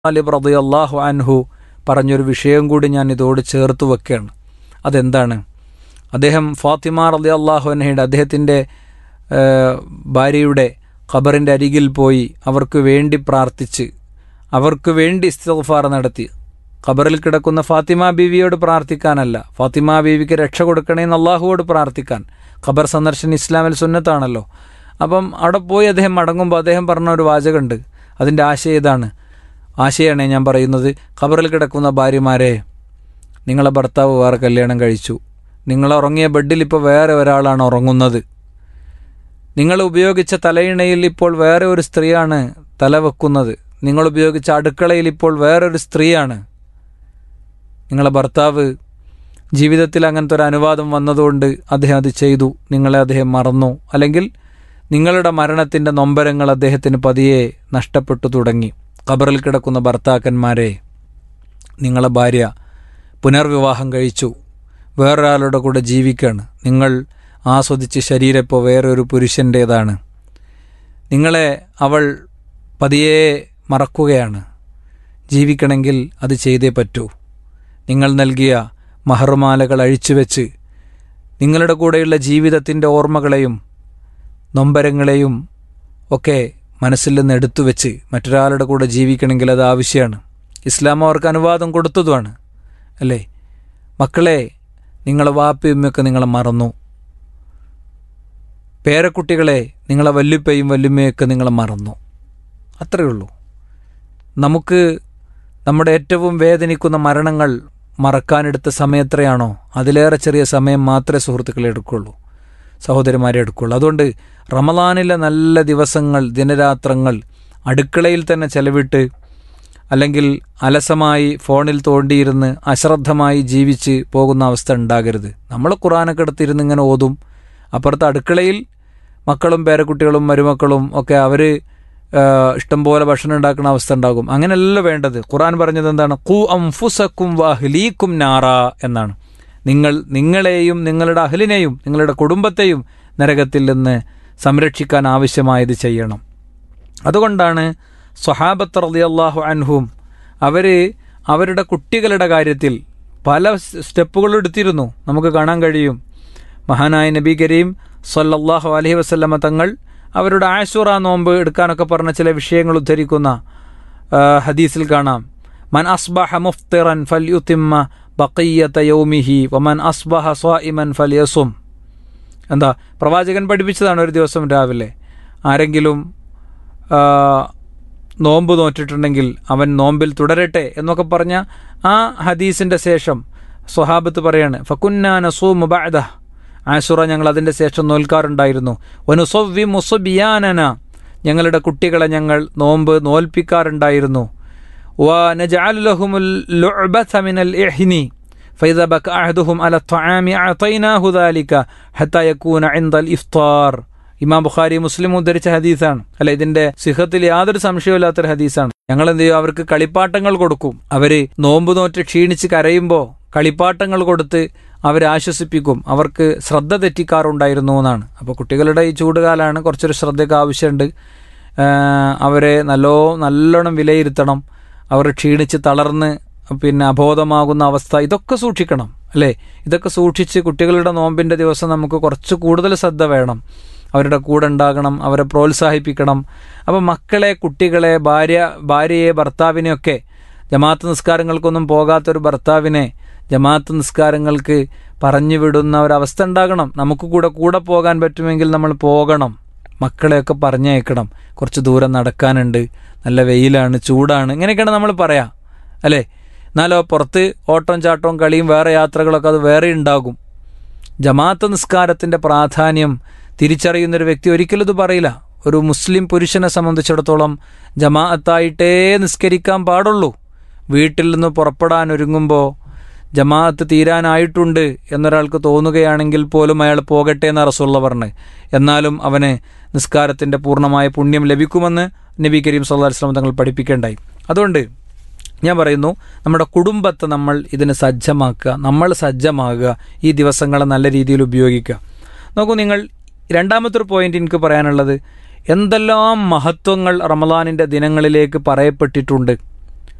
Talib റളിയല്ലാഹു അൻഹു പറഞ്ഞൊരു വിഷയം കൂടി ഞാൻ ഇതോട് ചേർത്ത് വെക്കുകയാണ് അതെന്താണ് അദ്ദേഹം ഫാത്തിമ റളി അള്ളാഹു അൻഹയുടെ അദ്ദേഹത്തിൻ്റെ ഭാര്യയുടെ ഖബറിൻ്റെ അരികിൽ പോയി അവർക്ക് വേണ്ടി പ്രാർത്ഥിച്ച് അവർക്ക് വേണ്ടി ഇസ്തിഗ്ഫാർ നടത്തി ഖബറിൽ കിടക്കുന്ന ഫാത്തിമ ബീവിയോട് പ്രാർത്ഥിക്കാനല്ല ഫാത്തിമ ബീവിക്ക് രക്ഷ കൊടുക്കണേന്ന് അള്ളാഹുവോട് പ്രാർത്ഥിക്കാൻ ഖബർ സന്ദർശനം ഇസ്ലാമിൽ സുന്നത്താണല്ലോ അപ്പം അവിടെ പോയി അദ്ദേഹം മടങ്ങുമ്പോൾ അദ്ദേഹം പറഞ്ഞ ഒരു വാചകമുണ്ട് അതിൻ്റെ ആശയം ഇതാണ് ആശയമാണ് ഞാൻ പറയുന്നത് ഖബറിൽ കിടക്കുന്ന ഭാര്യമാരെ നിങ്ങളെ ഭർത്താവ് വേറെ കല്യാണം കഴിച്ചു നിങ്ങൾ ഉറങ്ങിയ ബെഡിൽ ഇപ്പോൾ വേറെ ഒരാളാണ് ഉറങ്ങുന്നത് നിങ്ങൾ ഉപയോഗിച്ച തലയിണയിൽ ഇപ്പോൾ വേറെ ഒരു സ്ത്രീയാണ് തല വെക്കുന്നത് നിങ്ങൾ ഉപയോഗിച്ച അടുക്കളയിൽ ഇപ്പോൾ വേറൊരു സ്ത്രീയാണ് നിങ്ങളെ ഭർത്താവ് ജീവിതത്തിൽ അങ്ങനത്തെ ഒരു അനുവാദം വന്നതുകൊണ്ട് അദ്ദേഹം അത് ചെയ്തു നിങ്ങളെ അദ്ദേഹം മറന്നു അല്ലെങ്കിൽ നിങ്ങളുടെ മരണത്തിൻ്റെ നൊമ്പരങ്ങൾ അദ്ദേഹത്തിന് പതിയെ നഷ്ടപ്പെട്ടു തുടങ്ങി ഖബറിൽ കിടക്കുന്ന ഭർത്താക്കന്മാരെ നിങ്ങളെ ഭാര്യ പുനർവിവാഹം കഴിച്ചു വേറൊരാളുടെ കൂടെ ജീവിക്കുകയാണ് നിങ്ങൾ ആസ്വദിച്ച് ശരീരം ഇപ്പോൾ വേറൊരു പുരുഷൻ്റേതാണ് നിങ്ങളെ അവൾ പതിയെ മറക്കുകയാണ് ജീവിക്കണമെങ്കിൽ അത് ചെയ്തേ പറ്റൂ നിങ്ങൾ നൽകിയ മഹർമാലകൾ അഴിച്ചുവെച്ച് നിങ്ങളുടെ കൂടെയുള്ള ജീവിതത്തിൻ്റെ ഓർമ്മകളെയും നൊമ്പരങ്ങളെയും ഒക്കെ മനസ്സിൽ നിന്ന് എടുത്തു വെച്ച് മറ്റൊരാളുടെ കൂടെ ജീവിക്കണമെങ്കിൽ അത് ആവശ്യമാണ് ഇസ്ലാം അവർക്ക് അനുവാദം കൊടുത്തതുമാണ് അല്ലേ മക്കളെ നിങ്ങളെ വാപ്പയുമ്മയൊക്കെ നിങ്ങളെ മറന്നു പേരക്കുട്ടികളെ നിങ്ങളെ വല്ലുപ്പയും വല്ലുമ്മയൊക്കെ നിങ്ങളെ മറന്നു അത്രയേ ഉള്ളൂ നമുക്ക് നമ്മുടെ ഏറ്റവും വേദനിക്കുന്ന മരണങ്ങൾ മറക്കാനെടുത്ത സമയം എത്രയാണോ അതിലേറെ ചെറിയ സമയം മാത്രമേ സുഹൃത്തുക്കളെ എടുക്കുള്ളൂ സഹോദരിമാരെ എടുക്കുള്ളൂ അതുകൊണ്ട് റമലാനിലെ നല്ല ദിവസങ്ങൾ ദിനരാത്രങ്ങൾ അടുക്കളയിൽ തന്നെ ചെലവിട്ട് അല്ലെങ്കിൽ അലസമായി ഫോണിൽ തോണ്ടിയിരുന്ന് അശ്രദ്ധമായി ജീവിച്ച് പോകുന്ന അവസ്ഥ ഉണ്ടാകരുത് നമ്മൾ ഖുറാനൊക്കെ എടുത്തിരുന്ന് ഇങ്ങനെ ഓതും അപ്പുറത്ത് അടുക്കളയിൽ മക്കളും പേരക്കുട്ടികളും മരുമക്കളും ഒക്കെ അവർ ഇഷ്ടംപോലെ ഭക്ഷണം ഉണ്ടാക്കുന്ന അവസ്ഥ ഉണ്ടാകും അങ്ങനെയല്ല വേണ്ടത് ഖുറാൻ പറഞ്ഞത് എന്താണ് കു അംഫുസക്കും വഹ്ലീക്കും നാറ എന്നാണ് നിങ്ങൾ നിങ്ങളെയും നിങ്ങളുടെ അഹലിനെയും നിങ്ങളുടെ കുടുംബത്തെയും നരകത്തിൽ നിന്ന് സംരക്ഷിക്കാൻ ആവശ്യമായത് ചെയ്യണം അതുകൊണ്ടാണ് സ്വഹാബത്ത് റളിയല്ലാഹു അൻഹും അവർ അവരുടെ കുട്ടികളുടെ കാര്യത്തിൽ പല സ്റ്റെപ്പുകൾ എടുത്തിരുന്നു നമുക്ക് കാണാൻ കഴിയും മഹാനായ നബി കരീം സല്ലല്ലാഹു അലൈഹി വസല്ലമ തങ്ങൾ അവരുടെ ആശുറ നോമ്പ് എടുക്കാനൊക്കെ പറഞ്ഞ ചില വിഷയങ്ങൾ ഉദ്ധരിക്കുന്ന ഹദീസിൽ കാണാം മൻ അസ്ബഹ മുഫ്തിറൻ ഫൽ യുത്തിമ്മ ബഖയ്യത യൗമിഹി വമൻ അസ്ബഹ സ്വാഇമൻ ഫൽ യസും എന്താ പ്രവാചകൻ പഠിപ്പിച്ചതാണ് ഒരു ദിവസം രാവിലെ ആരെങ്കിലും നോമ്പ് നോറ്റിട്ടുണ്ടെങ്കിൽ അവൻ നോമ്പിൽ തുടരട്ടെ എന്നൊക്കെ പറഞ്ഞ ആ ഹദീസിൻ്റെ ശേഷം സ്വഹാബത്ത് പറയാണ് ഫക്കുന്നാ നസൂമു ബഅദ ആശുറ ഞങ്ങൾ അതിൻ്റെ ശേഷം നോൽക്കാറുണ്ടായിരുന്നു വനുസവ്വി മുസബിയാനന ഞങ്ങളുടെ കുട്ടികളെ ഞങ്ങൾ നോമ്പ് നോൽപ്പിക്കാറുണ്ടായിരുന്നു വ നജഅലുലഹുമുൽ ലുഅബത മിനൽ ഇഹ്നി فإذا بك أحدهم على الطعام أعطيناه ذلك حتى يكون عند الإفطار ഇമാം ബുഖാരി മുസ്ലിം ഉദ്ധരിച്ച ഹദീസാണ് അല്ല ഇതിന്റെ സിഹത്തിൽ യാതൊരു സംശയമില്ലാത്തൊരു ഹദീസാണ് ഞങ്ങൾ എന്ത് ചെയ്യും അവർക്ക് കളിപ്പാട്ടങ്ങൾ കൊടുക്കും അവര് നോമ്പ് നോറ്റ് ക്ഷീണിച്ച് കരയുമ്പോൾ കളിപ്പാട്ടങ്ങൾ കൊടുത്ത് അവരെ ആശ്വസിപ്പിക്കും അവർക്ക് ശ്രദ്ധ തെറ്റിക്കാറുണ്ടായിരുന്നു എന്നാണ് അപ്പോൾ കുട്ടികളുടെ ഈ ചൂടുകാലാണ് കുറച്ചൊരു ശ്രദ്ധയ്ക്ക് ആവശ്യമുണ്ട് അവരെ നല്ലോ നല്ലോണം വിലയിരുത്തണം അവർ ക്ഷീണിച്ച് തളർന്ന് പിന്നെ അബോധമാകുന്ന അവസ്ഥ ഇതൊക്കെ സൂക്ഷിക്കണം അല്ലേ ഇതൊക്കെ സൂക്ഷിച്ച് കുട്ടികളുടെ നോമ്പിൻ്റെ ദിവസം നമുക്ക് കുറച്ച് കൂടുതൽ ശ്രദ്ധ വേണം അവരുടെ കൂടെ ഉണ്ടാകണം അവരെ പ്രോത്സാഹിപ്പിക്കണം അപ്പോൾ മക്കളെ കുട്ടികളെ ഭാര്യ ഭാര്യയെ ഭർത്താവിനെയൊക്കെ ജമാഅത്ത് നിസ്കാരങ്ങൾക്കൊന്നും പോകാത്തൊരു ഭർത്താവിനെ ജമാഅത്ത് നിസ്കാരങ്ങൾക്ക് പറഞ്ഞു വിടുന്ന ഒരവസ്ഥ ഉണ്ടാകണം നമുക്ക് കൂടെ കൂടെ പോകാൻ പറ്റുമെങ്കിൽ നമ്മൾ പോകണം മക്കളെയൊക്കെ പറഞ്ഞയക്കണം കുറച്ച് ദൂരം നടക്കാനുണ്ട് നല്ല വെയിലാണ് ചൂടാണ് ഇങ്ങനെയൊക്കെയാണ് നമ്മൾ പറയാം അല്ലേ എന്നാലോ പുറത്ത് ഓട്ടം ചാട്ടവും കളിയും വേറെ യാത്രകളൊക്കെ അത് വേറെ ഉണ്ടാകും ജമാഅത്ത് നിസ്കാരത്തിൻ്റെ പ്രാധാന്യം തിരിച്ചറിയുന്നൊരു വ്യക്തി ഒരിക്കലും ഇത് പറയില്ല ഒരു മുസ്ലിം പുരുഷനെ സംബന്ധിച്ചിടത്തോളം ജമാഅത്തായിട്ടേ നിസ്കരിക്കാൻ പാടുള്ളൂ വീട്ടിൽ നിന്ന് പുറപ്പെടാൻ ഒരുങ്ങുമ്പോൾ ജമാഅത്ത് തീരാനായിട്ടുണ്ട് എന്നൊരാൾക്ക് തോന്നുകയാണെങ്കിൽ പോലും അയാൾ പോകട്ടെ എന്ന റസുള്ള പറഞ്ഞ് എന്നാലും അവന് നിസ്കാരത്തിൻ്റെ പൂർണ്ണമായ പുണ്യം ലഭിക്കുമെന്ന് നബി കരീം സല്ലാ വസ്ലം തങ്ങൾ പഠിപ്പിക്കേണ്ടായി അതുകൊണ്ട് ഞാൻ പറയുന്നു നമ്മുടെ കുടുംബത്തെ നമ്മൾ ഇതിന് സജ്ജമാക്കുക നമ്മൾ സജ്ജമാകുക ഈ ദിവസങ്ങളെ നല്ല രീതിയിൽ ഉപയോഗിക്കുക നോക്കൂ നിങ്ങൾ രണ്ടാമത്തെ ഒരു പോയിന്റ് എനിക്ക് പറയാനുള്ളത് എന്തെല്ലാം മഹത്വങ്ങൾ റമദാനിൻ്റെ ദിനങ്ങളിലേക്ക് പറയപ്പെട്ടിട്ടുണ്ട്